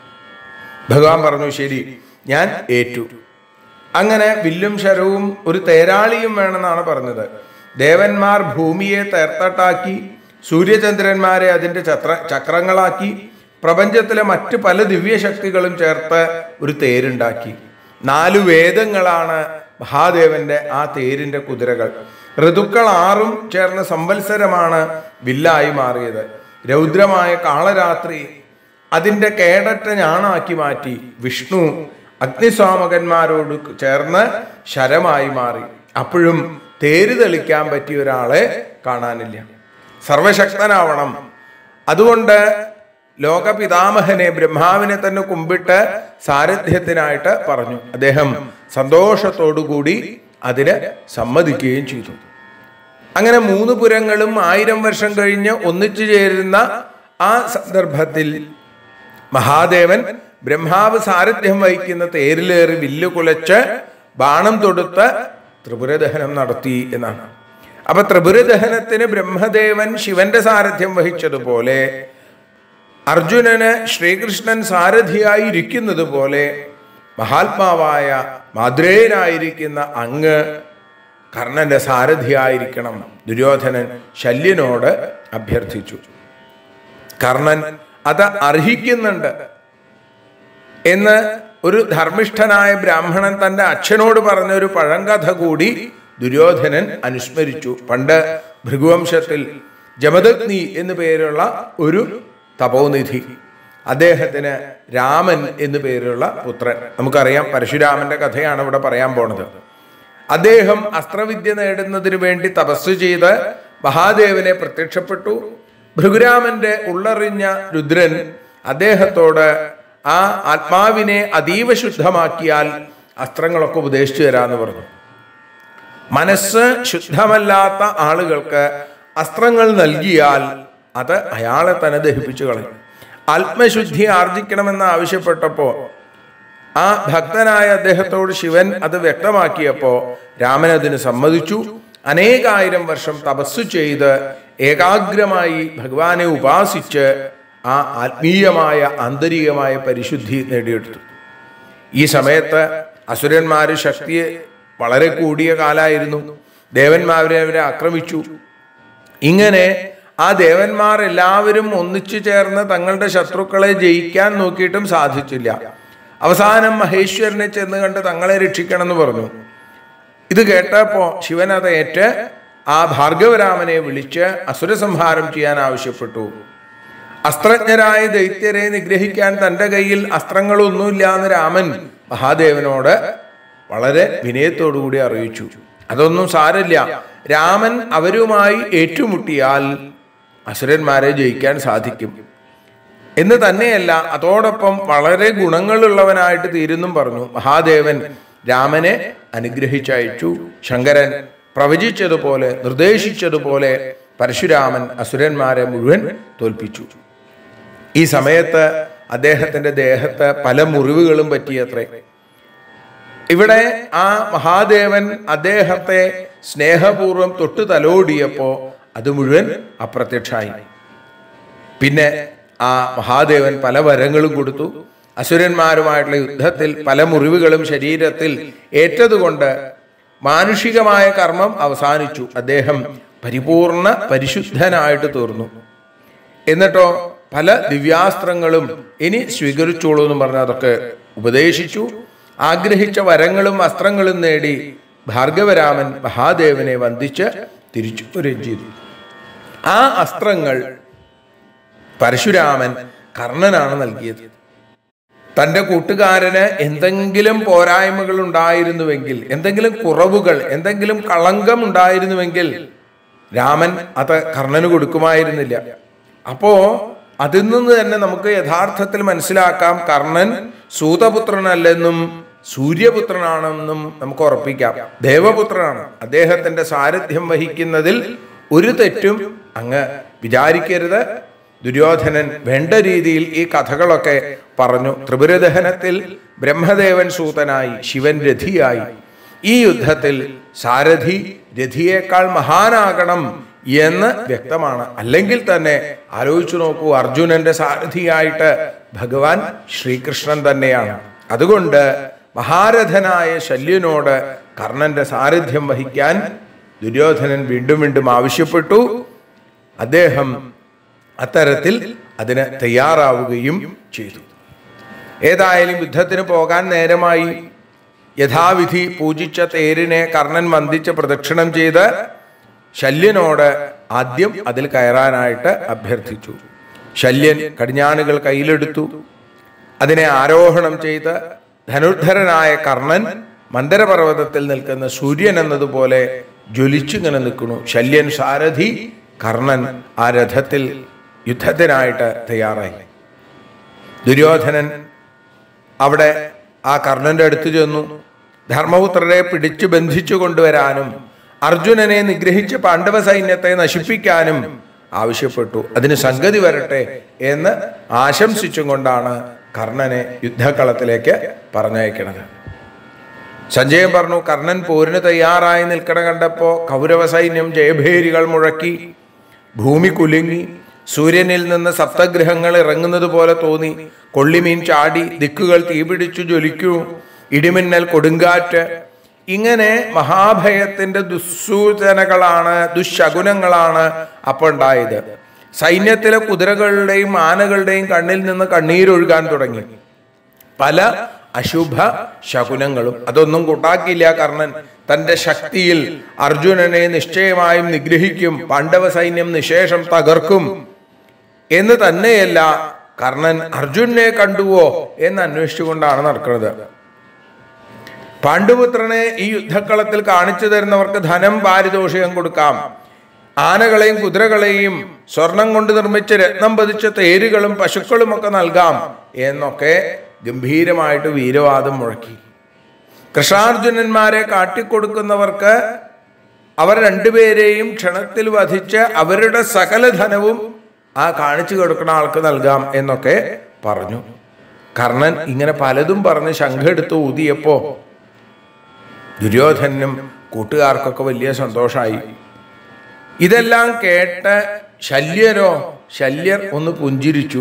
Speaker 2: ഭഗവാൻ പറഞ്ഞു ശരി ഞാൻ ഏറ്റു അങ്ങനെ വില്ലും ശരവും ഒരു തേരാളിയും വേണമെന്നാണ് പറഞ്ഞത് ദേവന്മാർ ഭൂമിയെ തേർത്തട്ടാക്കി സൂര്യചന്ദ്രന്മാരെ അതിന്റെ ചത്ര ചക്രങ്ങളാക്കി പ്രപഞ്ചത്തിലെ മറ്റ് പല ദിവ്യശക്തികളും ചേർത്ത് ഒരു തേരുണ്ടാക്കി നാലു വേദങ്ങളാണ് മഹാദേവന്റെ ആ തേരിന്റെ കുതിരകൾ ഋതുക്കൾ ആറും ചേർന്ന സംവത്സരമാണ് വില്ലായി മാറിയത് രൗദ്രമായ കാളരാത്രി അതിന്റെ കേടറ്റ ഞാണാക്കി മാറ്റി വിഷ്ണു അഗ്നിസ്വാമകന്മാരോട് ചേർന്ന് ശരമായി മാറി അപ്പോഴും തേര് തെളിക്കാൻ പറ്റിയ ഒരാളെ കാണാനില്ല സർവശക്തനാവണം അതുകൊണ്ട് ലോകപിതാമഹനെ ബ്രഹ്മാവിനെ തന്നെ കുമ്പിട്ട് സാരഥ്യത്തിനായിട്ട് പറഞ്ഞു അദ്ദേഹം സന്തോഷത്തോടുകൂടി അതിന് സമ്മതിക്കുകയും ചെയ്തു അങ്ങനെ മൂന്ന് പുരങ്ങളും ആയിരം വർഷം കഴിഞ്ഞ് ഒന്നിച്ചു ചേരുന്ന ആ സന്ദർഭത്തിൽ മഹാദേവൻ ബ്രഹ്മാവ് സാരഥ്യം വഹിക്കുന്ന തേരിലേറി വില്ല് കുലച്ച് ബാണം തൊടുത്ത് ത്രിപുരദഹനം നടത്തി എന്നാണ് അപ്പൊ ത്രിപുരദഹനത്തിന് ബ്രഹ്മദേവൻ ശിവന്റെ സാരഥ്യം വഹിച്ചതുപോലെ അർജുനന് ശ്രീകൃഷ്ണൻ സാരഥിയായി ഇരിക്കുന്നത് പോലെ മഹാത്മാവായ മാദ്രേയനായിരിക്കുന്ന അങ്ങ് കർണന്റെ സാരഥിയായിരിക്കണം ദുര്യോധനൻ ശല്യനോട് അഭ്യർത്ഥിച്ചു കർണൻ അത് അർഹിക്കുന്നുണ്ട് എന്ന് ഒരു ധർമ്മിഷ്ഠനായ ബ്രാഹ്മണൻ തന്റെ അച്ഛനോട് പറഞ്ഞ ഒരു പഴങ്കഥ കൂടി ദുര്യോധനൻ അനുസ്മരിച്ചു പണ്ട് ഭൃഗുവംശത്തിൽ ജമദഗ്നി എന്നു പേരുള്ള ഒരു തപോനിധി അദ്ദേഹത്തിന് രാമൻ എന്നു പേരുള്ള പുത്രൻ നമുക്കറിയാം പരശുരാമന്റെ കഥയാണ് ഇവിടെ പറയാൻ പോണത് അദ്ദേഹം അസ്ത്രവിദ്യ നേടുന്നതിന് വേണ്ടി തപസ് ചെയ്ത് മഹാദേവനെ പ്രത്യക്ഷപ്പെട്ടു ഭൃഗുരാമന്റെ ഉള്ളറിഞ്ഞ രുദ്രൻ അദ്ദേഹത്തോട് ആ ആത്മാവിനെ അതീവ ശുദ്ധമാക്കിയാൽ അസ്ത്രങ്ങളൊക്കെ ഉപദേശിച്ചു തരാന്ന് പറഞ്ഞു മനസ്സ് ശുദ്ധമല്ലാത്ത ആളുകൾക്ക് അസ്ത്രങ്ങൾ നൽകിയാൽ അത് അയാളെ തന്നെ ദഹിപ്പിച്ചു കളയും ആത്മശുദ്ധി ആർജിക്കണമെന്ന് ആവശ്യപ്പെട്ടപ്പോ ആ ഭക്തനായ അദ്ദേഹത്തോട് ശിവൻ അത് വ്യക്തമാക്കിയപ്പോ രാമൻ അതിന് സമ്മതിച്ചു അനേകായിരം വർഷം തപസ് ചെയ്ത് ഏകാഗ്രമായി ഭഗവാനെ ഉപാസിച്ച് ആ ആത്മീയമായ ആന്തരികമായ പരിശുദ്ധി നേടിയെടുത്തു ഈ സമയത്ത് അസുരന്മാര് ശക്തിയെ വളരെ കൂടിയ കാലായിരുന്നു ദേവന്മാരെ അവരെ ആക്രമിച്ചു ഇങ്ങനെ ആ ദേവന്മാർ എല്ലാവരും ഒന്നിച്ചു ചേർന്ന് തങ്ങളുടെ ശത്രുക്കളെ ജയിക്കാൻ നോക്കിയിട്ടും സാധിച്ചില്ല അവസാനം മഹേശ്വരനെ ചെന്ന് കണ്ട് തങ്ങളെ രക്ഷിക്കണമെന്ന് പറഞ്ഞു ഇത് കേട്ടപ്പോ ശിവൻ അത് ഏറ്റ് ആ ഭാർഗവരാമനെ വിളിച്ച് അസുരസംഹാരം ചെയ്യാൻ ആവശ്യപ്പെട്ടു അസ്ത്രജ്ഞരായ ദൈത്യരെ നിഗ്രഹിക്കാൻ തന്റെ കയ്യിൽ അസ്ത്രങ്ങളൊന്നുമില്ല എന്ന് രാമൻ മഹാദേവനോട് വളരെ വിനയത്തോടുകൂടി അറിയിച്ചു അതൊന്നും സാരമില്ല രാമൻ അവരുമായി ഏറ്റുമുട്ടിയാൽ അസുരന്മാരെ ജയിക്കാൻ സാധിക്കും എന്ന് തന്നെയല്ല അതോടൊപ്പം വളരെ ഗുണങ്ങളുള്ളവനായിട്ട് തീരുന്നും പറഞ്ഞു മഹാദേവൻ രാമനെ അനുഗ്രഹിച്ചയച്ചു ശങ്കരൻ പ്രവചിച്ചതുപോലെ നിർദ്ദേശിച്ചതുപോലെ പരശുരാമൻ അസുരന്മാരെ മുഴുവൻ തോൽപ്പിച്ചു ഈ സമയത്ത് അദ്ദേഹത്തിന്റെ ദേഹത്ത് പല മുറിവുകളും പറ്റിയത്രേ ഇവിടെ ആ മഹാദേവൻ അദ്ദേഹത്തെ സ്നേഹപൂർവം തൊട്ടു തലോടിയപ്പോ അത് മുഴുവൻ അപ്രത്യക്ഷമായി പിന്നെ ആ മഹാദേവൻ പല വരങ്ങളും കൊടുത്തു അസുരന്മാരുമായിട്ടുള്ള യുദ്ധത്തിൽ പല മുറിവുകളും ശരീരത്തിൽ ഏറ്റതുകൊണ്ട് മാനുഷികമായ കർമ്മം അവസാനിച്ചു അദ്ദേഹം പരിപൂർണ പരിശുദ്ധനായിട്ട് തീർന്നു എന്നിട്ടോ പല ദിവ്യാസ്ത്രങ്ങളും ഇനി സ്വീകരിച്ചോളൂ എന്ന് പറഞ്ഞ് അതൊക്കെ ഉപദേശിച്ചു ആഗ്രഹിച്ച വരങ്ങളും അസ്ത്രങ്ങളും നേടി ഭാർഗവരാമൻ മഹാദേവനെ വന്ദിച്ച് തിരിച്ചു വരികയും ചെയ്തു ആ അസ്ത്രങ്ങൾ പരശുരാമൻ കർണനാണ് നൽകിയത് തന്റെ കൂട്ടുകാരന് എന്തെങ്കിലും പോരായ്മകൾ ഉണ്ടായിരുന്നുവെങ്കിൽ എന്തെങ്കിലും കുറവുകൾ എന്തെങ്കിലും കളങ്കം ഉണ്ടായിരുന്നുവെങ്കിൽ രാമൻ അത് കർണന് കൊടുക്കുമായിരുന്നില്ല അപ്പോ അതിൽ നിന്ന് തന്നെ നമുക്ക് യഥാർത്ഥത്തിൽ മനസ്സിലാക്കാം കർണൻ സൂതപുത്രനല്ലെന്നും സൂര്യപുത്രനാണെന്നും നമുക്ക് ഉറപ്പിക്കാം ദേവപുത്രനാണ് അദ്ദേഹത്തിന്റെ സാരഥ്യം വഹിക്കുന്നതിൽ ഒരു തെറ്റും അങ്ങ് വിചാരിക്കരുത് ദുര്യോധനൻ വേണ്ട രീതിയിൽ ഈ കഥകളൊക്കെ പറഞ്ഞു ത്രിപുരദഹനത്തിൽ ബ്രഹ്മദേവൻ സൂതനായി ശിവൻ രഥിയായി ഈ യുദ്ധത്തിൽ സാരഥി രഥിയേക്കാൾ മഹാനാകണം എന്ന് വ്യക്തമാണ് അല്ലെങ്കിൽ തന്നെ ആലോചിച്ചു നോക്കൂ അർജുനന്റെ സാരഥിയായിട്ട് ഭഗവാൻ ശ്രീകൃഷ്ണൻ തന്നെയാണ് അതുകൊണ്ട് മഹാരഥനായ ശല്യനോട് കർണന്റെ സാരഥ്യം വഹിക്കാൻ ദുര്യോധനൻ വീണ്ടും വീണ്ടും ആവശ്യപ്പെട്ടു അദ്ദേഹം അത്തരത്തിൽ അതിന് തയ്യാറാവുകയും ചെയ്തു ഏതായാലും യുദ്ധത്തിന് പോകാൻ നേരമായി യഥാവിധി പൂജിച്ച തേരിനെ കർണൻ വന്ദിച്ച് പ്രദക്ഷിണം ചെയ്ത് ശല്യനോട് ആദ്യം അതിൽ കയറാനായിട്ട് അഭ്യർത്ഥിച്ചു ശല്യൻ കടിഞ്ഞാണുകൾ കയ്യിലെടുത്തു അതിനെ ആരോഹണം ചെയ്ത് ധനുർധരനായ കർണൻ മന്ദരപർവ്വതത്തിൽ നിൽക്കുന്ന സൂര്യൻ എന്നതുപോലെ ജ്വലിച്ചിങ്ങനെ നിൽക്കുന്നു ശല്യൻ സാരഥി കർണൻ ആ രഥത്തിൽ യുദ്ധത്തിനായിട്ട് തയ്യാറായി ദുര്യോധനൻ അവിടെ ആ കർണന്റെ അടുത്ത് ചെന്നു ധർമ്മപുത്രരെ പിടിച്ചു ബന്ധിച്ചു കൊണ്ടുവരാനും അർജുനനെ നിഗ്രഹിച്ച് പാണ്ഡവ സൈന്യത്തെ നശിപ്പിക്കാനും ആവശ്യപ്പെട്ടു അതിന് സംഗതി വരട്ടെ എന്ന് ആശംസിച്ചും കൊണ്ടാണ് കർണനെ യുദ്ധക്കളത്തിലേക്ക് പറഞ്ഞയക്കണത് സഞ്ജയൻ പറഞ്ഞു കർണൻ പോരിന് തയ്യാറായി നിൽക്കണ കണ്ടപ്പോ കൗരവ സൈന്യം ജയഭേരികൾ മുഴക്കി ഭൂമി കുലുങ്ങി സൂര്യനിൽ നിന്ന് സപ്തഗ്രഹങ്ങൾ ഇറങ്ങുന്നത് പോലെ തോന്നി കൊള്ളിമീൻ ചാടി ദിക്കുകൾ തീപിടിച്ചു ജ്വലിക്കൂ ഇടിമിന്നൽ കൊടുങ്കാറ്റ് ഇങ്ങനെ മഹാഭയത്തിന്റെ ദുസ്സൂചനകളാണ് ദുശകുനങ്ങളാണ് അപ്പോൾ ഉണ്ടായത് സൈന്യത്തിലെ കുതിരകളുടെയും ആനകളുടെയും കണ്ണിൽ നിന്ന് കണ്ണീരൊഴുകാൻ തുടങ്ങി പല അശുഭ ശകുനങ്ങളും അതൊന്നും കൂട്ടാക്കിയില്ല കർണൻ തന്റെ ശക്തിയിൽ അർജുനനെ നിശ്ചയമായും നിഗ്രഹിക്കും പാണ്ഡവ സൈന്യം നിശേഷം തകർക്കും എന്ന് തന്നെയല്ല കർണൻ അർജുനെ കണ്ടുവോ എന്ന് അന്വേഷിച്ചുകൊണ്ടാണ് നടക്കുന്നത് പാണ്ഡുപുത്രനെ ഈ യുദ്ധക്കളത്തിൽ കാണിച്ചു തരുന്നവർക്ക് ധനം പാരിതോഷികം കൊടുക്കാം ആനകളെയും കുതിരകളെയും സ്വർണം കൊണ്ട് നിർമ്മിച്ച രത്നം പതിച്ച തേരുകളും പശുക്കളും ഒക്കെ നൽകാം എന്നൊക്കെ ഗംഭീരമായിട്ട് വീരവാദം മുഴക്കി കൃഷ്ണാർജുനന്മാരെ കാട്ടിക്കൊടുക്കുന്നവർക്ക് അവർ രണ്ടുപേരെയും ക്ഷണത്തിൽ വധിച്ച് അവരുടെ സകല ധനവും ആ കാണിച്ചു കൊടുക്കുന്ന ആൾക്ക് നൽകാം എന്നൊക്കെ പറഞ്ഞു കർണൻ ഇങ്ങനെ പലതും പറഞ്ഞ് ശംഖെടുത്ത് ഊതിയപ്പോ ദുര്യോധനും കൂട്ടുകാർക്കൊക്കെ വലിയ സന്തോഷമായി ഇതെല്ലാം കേട്ട് ശല്യരോ ശല്യർ ഒന്ന് പുഞ്ചിരിച്ചു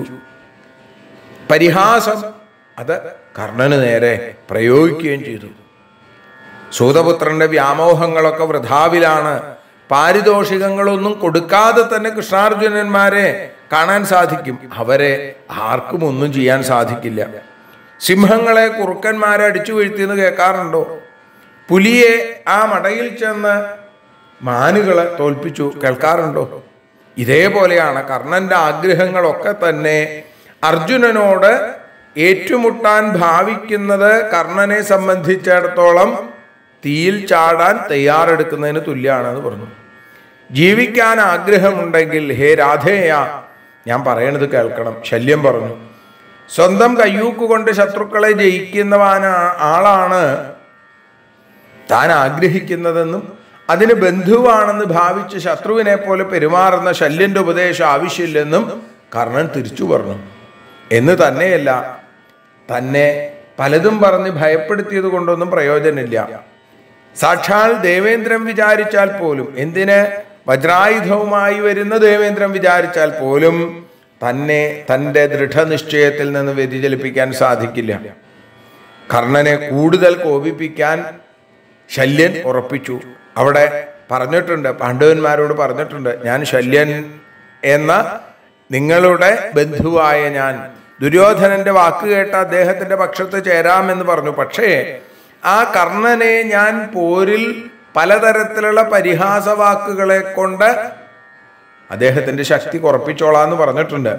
Speaker 2: പരിഹാസം അത് കർണന് നേരെ പ്രയോഗിക്കുകയും ചെയ്തു സൂതപുത്രന്റെ വ്യാമോഹങ്ങളൊക്കെ വൃഥാവിലാണ് പാരിതോഷികങ്ങളൊന്നും കൊടുക്കാതെ തന്നെ കൃഷ്ണാർജുനന്മാരെ കാണാൻ സാധിക്കും അവരെ ആർക്കും ഒന്നും ചെയ്യാൻ സാധിക്കില്ല സിംഹങ്ങളെ കുറുക്കന്മാരെ അടിച്ചു വീഴ്ത്തിയെന്ന് കേൾക്കാറുണ്ടോ പുലിയെ ആ മടയിൽ ചെന്ന് മാനുകളെ തോൽപ്പിച്ചു കേൾക്കാറുണ്ടോ ഇതേപോലെയാണ് കർണന്റെ ആഗ്രഹങ്ങളൊക്കെ തന്നെ അർജുനനോട് ഏറ്റുമുട്ടാൻ ഭാവിക്കുന്നത് കർണനെ സംബന്ധിച്ചിടത്തോളം തീയിൽ ചാടാൻ തയ്യാറെടുക്കുന്നതിന് തുല്യമാണെന്ന് പറഞ്ഞു ജീവിക്കാൻ ആഗ്രഹമുണ്ടെങ്കിൽ ഹേ രാധേയ ഞാൻ പറയണത് കേൾക്കണം ശല്യം പറഞ്ഞു സ്വന്തം കയ്യൂക്ക് കൊണ്ട് ശത്രുക്കളെ ജയിക്കുന്നവാന ആളാണ് താൻ ആഗ്രഹിക്കുന്നതെന്നും അതിന് ബന്ധുവാണെന്ന് ഭാവിച്ച് ശത്രുവിനെ പോലെ പെരുമാറുന്ന ശല്യന്റെ ഉപദേശം ആവശ്യമില്ലെന്നും കർണൻ തിരിച്ചു പറഞ്ഞു എന്ന് തന്നെയല്ല തന്നെ പലതും പറഞ്ഞ് ഭയപ്പെടുത്തിയത് കൊണ്ടൊന്നും പ്രയോജനമില്ല സാക്ഷാൽ ദേവേന്ദ്രൻ വിചാരിച്ചാൽ പോലും എന്തിന് വജ്രായുധവുമായി വരുന്ന ദേവേന്ദ്രൻ വിചാരിച്ചാൽ പോലും തന്നെ തൻ്റെ ദൃഢനിശ്ചയത്തിൽ നിന്ന് വ്യതിചലിപ്പിക്കാൻ സാധിക്കില്ല കർണനെ കൂടുതൽ കോപിപ്പിക്കാൻ ശല്യൻ ഉറപ്പിച്ചു അവിടെ പറഞ്ഞിട്ടുണ്ട് പാണ്ഡവന്മാരോട് പറഞ്ഞിട്ടുണ്ട് ഞാൻ ശല്യൻ എന്ന നിങ്ങളുടെ ബന്ധുവായ ഞാൻ ദുര്യോധനന്റെ വാക്ക് കേട്ട അദ്ദേഹത്തിന്റെ പക്ഷത്ത് ചേരാമെന്ന് പറഞ്ഞു പക്ഷേ ആ കർണനെ ഞാൻ പോരിൽ പലതരത്തിലുള്ള പരിഹാസ വാക്കുകളെ കൊണ്ട് അദ്ദേഹത്തിന്റെ ശക്തി കുറപ്പിച്ചോളാന്ന് പറഞ്ഞിട്ടുണ്ട്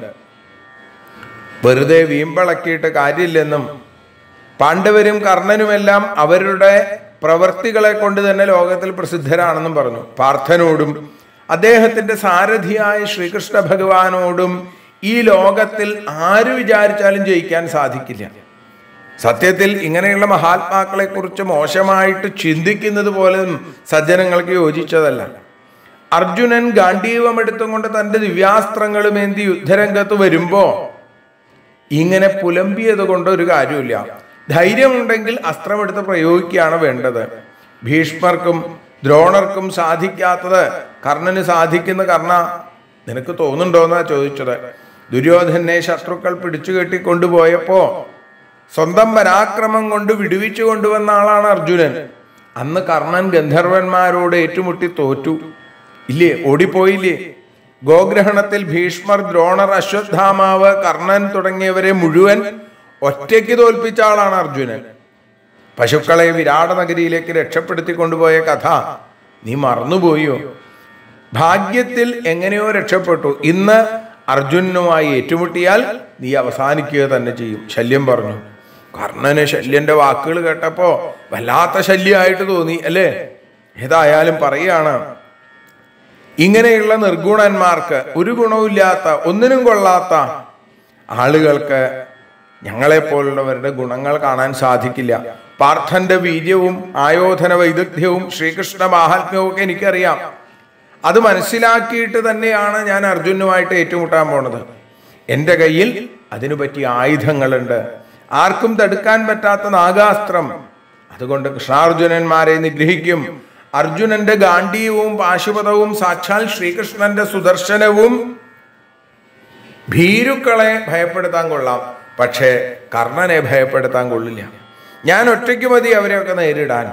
Speaker 2: വെറുതെ വീമ്പളക്കിയിട്ട് കാര്യമില്ലെന്നും പാണ്ഡവരും കർണനുമെല്ലാം അവരുടെ പ്രവൃത്തികളെ കൊണ്ട് തന്നെ ലോകത്തിൽ പ്രസിദ്ധരാണെന്നും പറഞ്ഞു പാർത്ഥനോടും അദ്ദേഹത്തിന്റെ സാരഥിയായ ശ്രീകൃഷ്ണ ഭഗവാനോടും ഈ ലോകത്തിൽ ആര് വിചാരിച്ചാലും ജയിക്കാൻ സാധിക്കില്ല സത്യത്തിൽ ഇങ്ങനെയുള്ള മഹാത്മാക്കളെ കുറിച്ച് മോശമായിട്ട് ചിന്തിക്കുന്നത് പോലും സജ്ജനങ്ങൾക്ക് യോജിച്ചതല്ല അർജുനൻ ഗാന്ധീവം എടുത്തുകൊണ്ട് തന്റെ ദിവ്യാസ്ത്രങ്ങളും ഏന്തി യുദ്ധരംഗത്ത് വരുമ്പോ ഇങ്ങനെ പുലമ്പിയത് കൊണ്ട് ഒരു കാര്യമില്ല ധൈര്യമുണ്ടെങ്കിൽ അസ്ത്രമെടുത്ത് പ്രയോഗിക്കുകയാണ് വേണ്ടത് ഭീഷ്മർക്കും ദ്രോണർക്കും സാധിക്കാത്തത് കർണന് സാധിക്കുന്ന കർണ നിനക്ക് തോന്നുന്നുണ്ടോന്നാ ചോദിച്ചത് ദുര്യോധനെ ശത്രുക്കൾ പിടിച്ചു കെട്ടി കൊണ്ടുപോയപ്പോ സ്വന്തം പരാക്രമം കൊണ്ട് വിടുവിച്ചു കൊണ്ടുവന്ന ആളാണ് അർജുനൻ അന്ന് കർണൻ ഗന്ധർവന്മാരോട് ഏറ്റുമുട്ടി തോറ്റു ഇല്ലേ ഓടിപ്പോയില്ലേ ഗോഗ്രഹണത്തിൽ ഭീഷ്മർ ദ്രോണർ അശ്വത്ഥാമാവ് കർണൻ തുടങ്ങിയവരെ മുഴുവൻ ഒറ്റയ്ക്ക് തോൽപ്പിച്ച ആളാണ് അർജുനൻ പശുക്കളെ വിരാട നഗരിയിലേക്ക് രക്ഷപ്പെടുത്തി കൊണ്ടുപോയ കഥ നീ മറന്നുപോയോ ഭാഗ്യത്തിൽ എങ്ങനെയോ രക്ഷപ്പെട്ടു ഇന്ന് അർജുനുമായി ഏറ്റുമുട്ടിയാൽ നീ അവസാനിക്കുക തന്നെ ചെയ്യും ശല്യം പറഞ്ഞു കർണന് ശല്യന്റെ വാക്കുകൾ കേട്ടപ്പോ വല്ലാത്ത ശല്യമായിട്ട് തോന്നി അല്ലേ ഏതായാലും പറയാണ് ഇങ്ങനെയുള്ള നിർഗുണന്മാർക്ക് ഒരു ഗുണവുമില്ലാത്ത ഒന്നിനും കൊള്ളാത്ത ആളുകൾക്ക് ഞങ്ങളെപ്പോലുള്ളവരുടെ ഗുണങ്ങൾ കാണാൻ സാധിക്കില്ല പാർത്ഥന്റെ വീര്യവും ആയോധന വൈദഗ്ധ്യവും ശ്രീകൃഷ്ണ മാഹാത്മ്യവും ഒക്കെ എനിക്കറിയാം അത് മനസ്സിലാക്കിയിട്ട് തന്നെയാണ് ഞാൻ അർജുനുമായിട്ട് ഏറ്റുമുട്ടാൻ പോണത് എൻ്റെ കയ്യിൽ അതിനു പറ്റിയ ആയുധങ്ങളുണ്ട് ആർക്കും തടുക്കാൻ പറ്റാത്ത നാഗാസ്ത്രം അതുകൊണ്ട് കൃഷ്ണാർജുനന്മാരെ നിഗ്രഹിക്കും അർജുനന്റെ ഗാന്ഡീയവും പാശുപതവും സാക്ഷാൽ ശ്രീകൃഷ്ണന്റെ സുദർശനവും ഭീരുക്കളെ ഭയപ്പെടുത്താൻ കൊള്ളാം പക്ഷേ കർണനെ ഭയപ്പെടുത്താൻ കൊള്ളില്ല ഞാൻ ഒറ്റയ്ക്ക് മതി അവരെയൊക്കെ നേരിടാൻ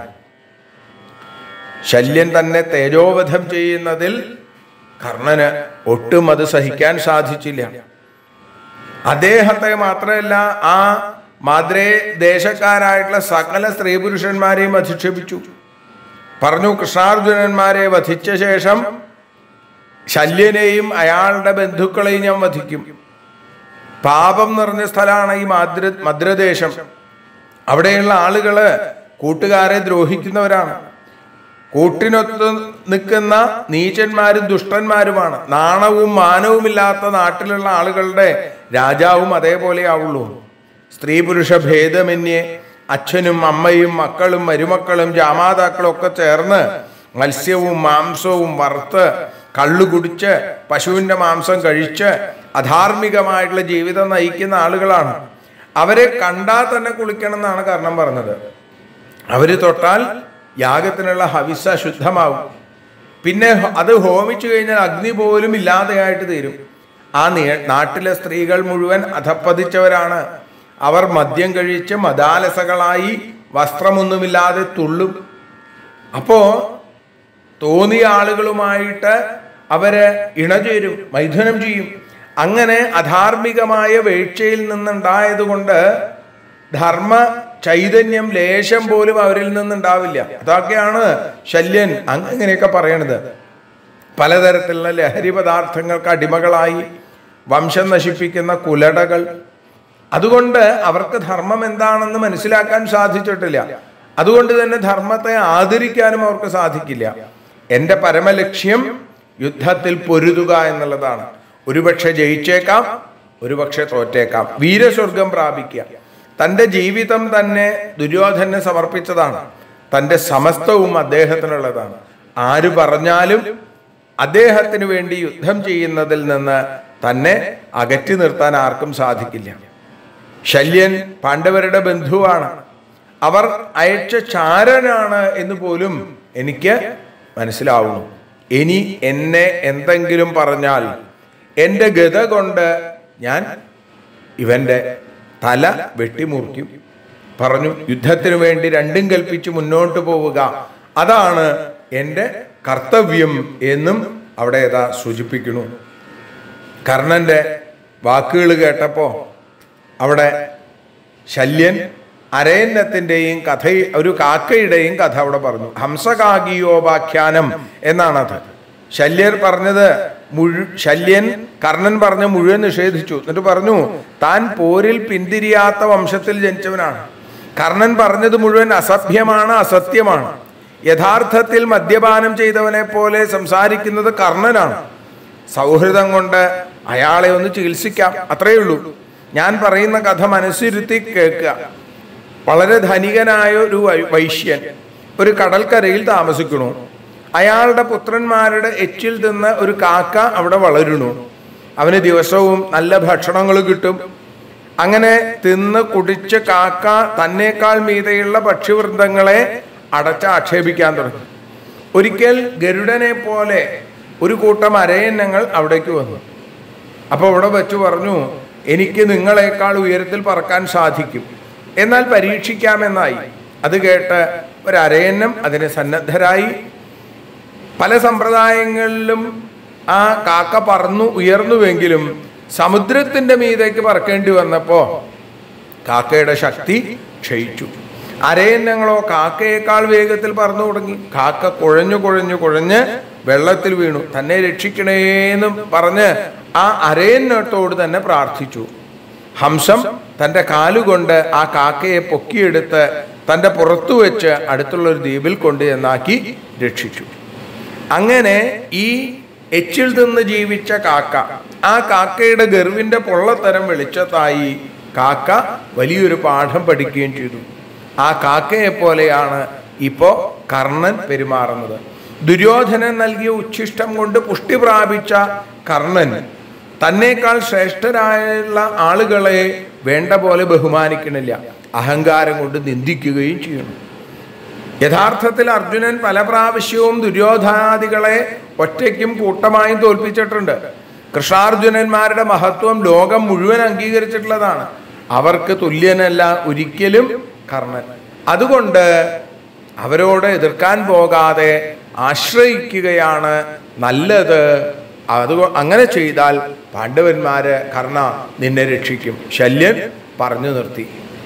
Speaker 2: ശല്യൻ തന്നെ തേജോവധം ചെയ്യുന്നതിൽ കർണന് ഒട്ടും അത് സഹിക്കാൻ സാധിച്ചില്ല അദ്ദേഹത്തെ മാത്രമല്ല ആ മാദ്രേ ദേശക്കാരായിട്ടുള്ള സകല സ്ത്രീ പുരുഷന്മാരെയും അധിക്ഷേപിച്ചു പറഞ്ഞു കൃഷ്ണാർജുനന്മാരെ വധിച്ച ശേഷം ശല്യനെയും അയാളുടെ ബന്ധുക്കളെയും ഞാൻ വധിക്കും പാപം നിറഞ്ഞ സ്ഥലമാണ് ഈ മാദ്ര മദ്രദേശം അവിടെയുള്ള ആളുകള് കൂട്ടുകാരെ ദ്രോഹിക്കുന്നവരാണ് കൂട്ടിനൊത്ത് നിൽക്കുന്ന നീചന്മാരും ദുഷ്ടന്മാരുമാണ് നാണവും മാനവുമില്ലാത്ത നാട്ടിലുള്ള ആളുകളുടെ രാജാവും അതേപോലെ ആവുള്ളൂ സ്ത്രീ പുരുഷ ഭേദമന്യേ അച്ഛനും അമ്മയും മക്കളും മരുമക്കളും ജാമാതാക്കളും ഒക്കെ ചേർന്ന് മത്സ്യവും മാംസവും വറുത്ത് കള്ളു കുടിച്ച് പശുവിന്റെ മാംസം കഴിച്ച് അധാർമികമായിട്ടുള്ള ജീവിതം നയിക്കുന്ന ആളുകളാണ് അവരെ കണ്ടാൽ തന്നെ കുളിക്കണം എന്നാണ് കാരണം പറഞ്ഞത് അവര് തൊട്ടാൽ യാഗത്തിനുള്ള ഹവിസ ശുദ്ധമാവും പിന്നെ അത് ഹോമിച്ചു കഴിഞ്ഞാൽ അഗ്നി പോലും ഇല്ലാതെയായിട്ട് തീരും ആ നീ- നാട്ടിലെ സ്ത്രീകൾ മുഴുവൻ അധപ്പതിച്ചവരാണ് അവർ മദ്യം കഴിച്ച് മദാലസകളായി വസ്ത്രമൊന്നുമില്ലാതെ തുള്ളും അപ്പോ തോന്നിയ ആളുകളുമായിട്ട് അവര് ഇണചേരും മൈഥുനം ചെയ്യും അങ്ങനെ അധാർമികമായ വീഴ്ചയിൽ നിന്നുണ്ടായതുകൊണ്ട് ധർമ്മ ചൈതന്യം ലേശം പോലും അവരിൽ നിന്നുണ്ടാവില്ല അതൊക്കെയാണ് ശല്യൻ അങ്ങനെയൊക്കെ പറയണത് പലതരത്തിലുള്ള ലഹരി പദാർത്ഥങ്ങൾക്ക് അടിമകളായി വംശം നശിപ്പിക്കുന്ന കുലടകൾ അതുകൊണ്ട് അവർക്ക് ധർമ്മം എന്താണെന്ന് മനസ്സിലാക്കാൻ സാധിച്ചിട്ടില്ല അതുകൊണ്ട് തന്നെ ധർമ്മത്തെ ആദരിക്കാനും അവർക്ക് സാധിക്കില്ല എന്റെ പരമലക്ഷ്യം യുദ്ധത്തിൽ പൊരുതുക എന്നുള്ളതാണ് ഒരുപക്ഷെ ജയിച്ചേക്കാം ഒരുപക്ഷെ തോറ്റേക്കാം വീരസ്വർഗം പ്രാപിക്കുക തന്റെ ജീവിതം തന്നെ ദുര്യോധനെ സമർപ്പിച്ചതാണ് തന്റെ സമസ്തവും അദ്ദേഹത്തിനുള്ളതാണ് ആര് പറഞ്ഞാലും അദ്ദേഹത്തിന് വേണ്ടി യുദ്ധം ചെയ്യുന്നതിൽ നിന്ന് തന്നെ അകറ്റി നിർത്താൻ ആർക്കും സാധിക്കില്ല ശല്യൻ പാണ്ഡവരുടെ ബന്ധുവാണ് അവർ അയച്ച ചാരനാണ് എന്ന് പോലും എനിക്ക് മനസ്സിലാവുന്നു ഇനി എന്നെ എന്തെങ്കിലും പറഞ്ഞാൽ എൻ്റെ ഗത കൊണ്ട് ഞാൻ ഇവന്റെ തല വെട്ടിമുറിക്കും പറഞ്ഞു യുദ്ധത്തിനു വേണ്ടി രണ്ടും കൽപ്പിച്ച് മുന്നോട്ട് പോവുക അതാണ് എൻ്റെ കർത്തവ്യം എന്നും അവിടെ ഏതാ സൂചിപ്പിക്കുന്നു കർണന്റെ വാക്കുകൾ കേട്ടപ്പോ അവിടെ ശല്യൻ അരയന്നത്തിന്റെയും കഥ ഒരു കാക്കയുടെയും കഥ അവിടെ പറഞ്ഞു ഹംസകാകിയോപാഖ്യാനം എന്നാണത് ശല്യർ പറഞ്ഞത് മുഴു ശല്യൻ കർണൻ പറഞ്ഞ മുഴുവൻ നിഷേധിച്ചു എന്നിട്ട് പറഞ്ഞു താൻ പോരിൽ പിന്തിരിയാത്ത വംശത്തിൽ ജനിച്ചവനാണ് കർണൻ പറഞ്ഞത് മുഴുവൻ അസഭ്യമാണ് അസത്യമാണ് യഥാർത്ഥത്തിൽ മദ്യപാനം ചെയ്തവനെ പോലെ സംസാരിക്കുന്നത് കർണനാണ് സൗഹൃദം കൊണ്ട് അയാളെ ഒന്ന് ചികിത്സിക്കാം അത്രയേ ഉള്ളൂ ഞാൻ പറയുന്ന കഥ മനസ്സിരുത്തി കേൾക്കുക വളരെ ധനികനായ ഒരു വൈ- വൈശ്യൻ ഒരു കടൽക്കരയിൽ താമസിക്കണു അയാളുടെ പുത്രന്മാരുടെ എച്ചിൽ തിന്ന് ഒരു കാക്ക അവിടെ വളരുന്നു അവന് ദിവസവും നല്ല ഭക്ഷണങ്ങൾ കിട്ടും അങ്ങനെ തിന്ന് കുടിച്ച് കാക്ക തന്നേക്കാൾ മീതെയുള്ള പക്ഷിവൃന്ദങ്ങളെ അടച്ച് ആക്ഷേപിക്കാൻ തുടങ്ങി ഒരിക്കൽ ഗരുഡനെ പോലെ ഒരു കൂട്ടം അരയന്നങ്ങൾ അവിടേക്ക് വന്നു അപ്പോൾ അവിടെ വെച്ച് പറഞ്ഞു എനിക്ക് നിങ്ങളെക്കാൾ ഉയരത്തിൽ പറക്കാൻ സാധിക്കും എന്നാൽ പരീക്ഷിക്കാമെന്നായി അത് കേട്ട് ഒരു അരയന്നം അതിന് സന്നദ്ധരായി പല സമ്പ്രദായങ്ങളിലും ആ കാക്ക പറന്നു ഉയർന്നുവെങ്കിലും സമുദ്രത്തിന്റെ മീതേക്ക് പറക്കേണ്ടി വന്നപ്പോ കാക്കയുടെ ശക്തി ക്ഷയിച്ചു അരയന്നങ്ങളോ കാക്കയേക്കാൾ വേഗത്തിൽ പറന്നു തുടങ്ങി കാക്ക കുഴഞ്ഞു കുഴഞ്ഞു കുഴഞ്ഞ് വെള്ളത്തിൽ വീണു തന്നെ രക്ഷിക്കണേന്ന് പറഞ്ഞ് ആ അരയന്നത്തോട് തന്നെ പ്രാർത്ഥിച്ചു ഹംസം തന്റെ കാലുകൊണ്ട് ആ കാക്കയെ പൊക്കിയെടുത്ത് തന്റെ പുറത്തു വെച്ച് അടുത്തുള്ള ഒരു ദ്വീപിൽ കൊണ്ട് ചെന്നാക്കി രക്ഷിച്ചു അങ്ങനെ ഈ എച്ചിൽ നിന്ന് ജീവിച്ച കാക്ക ആ കാക്കയുടെ ഗർവിന്റെ പൊള്ളത്തരം വെളിച്ചത്തായി കാക്ക വലിയൊരു പാഠം പഠിക്കുകയും ചെയ്തു ആ കാക്കയെ പോലെയാണ് ഇപ്പോ കർണൻ പെരുമാറുന്നത് ദുര്യോധനൻ നൽകിയ ഉച്ഛിഷ്ടം കൊണ്ട് പുഷ്ടി പ്രാപിച്ച കർണൻ തന്നേക്കാൾ ശ്രേഷ്ഠരായുള്ള ആളുകളെ വേണ്ട പോലെ ബഹുമാനിക്കണില്ല അഹങ്കാരം കൊണ്ട് നിന്ദിക്കുകയും ചെയ്യണം യഥാർത്ഥത്തിൽ അർജുനൻ പല പ്രാവശ്യവും ദുര്യോധനാദികളെ ഒറ്റയ്ക്കും കൂട്ടമായും തോൽപ്പിച്ചിട്ടുണ്ട് കൃഷ്ണാർജുനന്മാരുടെ മഹത്വം ലോകം മുഴുവൻ അംഗീകരിച്ചിട്ടുള്ളതാണ് അവർക്ക് തുല്യനല്ല ഒരിക്കലും കർണൻ അതുകൊണ്ട് അവരോട് എതിർക്കാൻ പോകാതെ ആശ്രയിക്കുകയാണ് നല്ലത് അത് അങ്ങനെ ചെയ്താൽ പാണ്ഡവന്മാര് കർണ നിന്നെ രക്ഷിക്കും ശല്യൻ പറഞ്ഞു നിർത്തി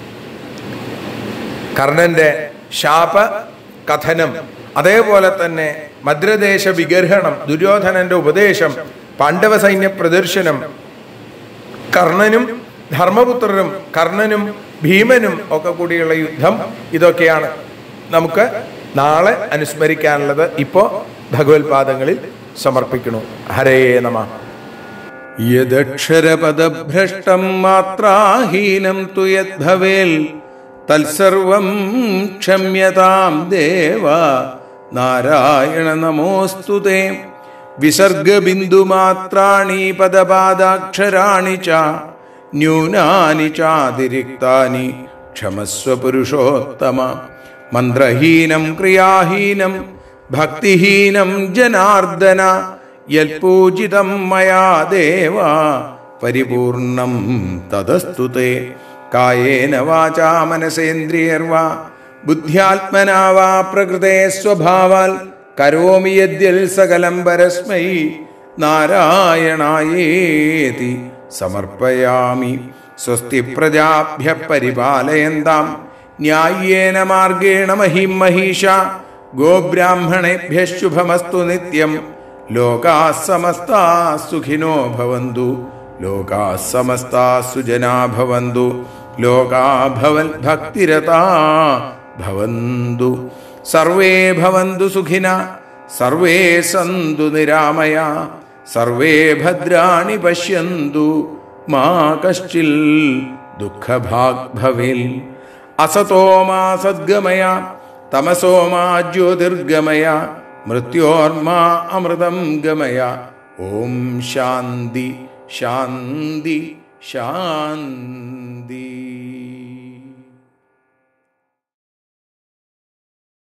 Speaker 2: കർണന്റെ ശാപ കഥനം അതേപോലെ തന്നെ മദ്രദേശ വിഗർഹണം ദുര്യോധനന്റെ ഉപദേശം പാണ്ഡവ സൈന്യ പ്രദർശനം കർണനും ധർമ്മപുത്രരും കർണനും ഭീമനും ഒക്കെ കൂടിയുള്ള യുദ്ധം ഇതൊക്കെയാണ് നമുക്ക് നാളെ അനുസ്മരിക്കാനുള്ളത് ഇപ്പോ ഭഗവത്പാദങ്ങളിൽ സമർപ്പിക്കണു ഹരേ നമ
Speaker 1: യദക്ഷരപദഭ്രഷ്ടം മാത്രാഹീനം തു യദ്ഭവേൽ തത്സർവം ക്ഷമ്യതാം ദേവ നാരായണ നമോസ്തു തേ വിസർഗബിന്ദുമാത്രാണി പദപാദാക്ഷരാണി ച ന്യൂനാനി ചാതിരിക്താനി ക്ഷമസ്വ പുരുഷോത്തമ മന്ത്രഹീനം ക്രിയാഹീനം ഭക്തിഹീനം ജനാർദ്ദന യൽപൂജിതം മയാ ദേവ പരിപൂർണം തദസ്തു തേ കായേന വാചാ മനസേന്ദ്രിയർവാ ബുദ്ധ്യാത്മനാ വാ പ്രകൃതേ സ്വഭാവാൽ കരോമി യദ്യൽ സകലം പരസ്മൈ നാരായണായേതി സമർപ്പയാമി സ്വസ്തി പ്രജാഭ്യ പരിപാലയന്താം ന്യായേന മാർഗേണ മഹിം മഹീഷ ഗോബ്രാഹ്മണേഭ്യ ശുഭമസ്തു നിത്യം ലോകാ സമസ്താ സുഖിനോ ഭവന്തു ലോകാ സമസ്താ സുജനാ ഭവന്തു ലോകാ ഭവൻ ഭക്തിരതാ ഭവന്തു സർവേ ഭവന്തു സുഖിന സർവേ സന്തു നിരാമയ സർവേ ഭദ്രാണി പശ്യന്തു മാ കശ്ചിൽ ദുഃഖഭാഗ് ഭവേൽ അസതോ മാ സദ്ഗമയ തമസോ മാ ജ്യോതിർഗമയ മൃത്യോർമാ അമൃതം ഗമയ ഓം ശാന്തി ശാന്തി ശാന്തി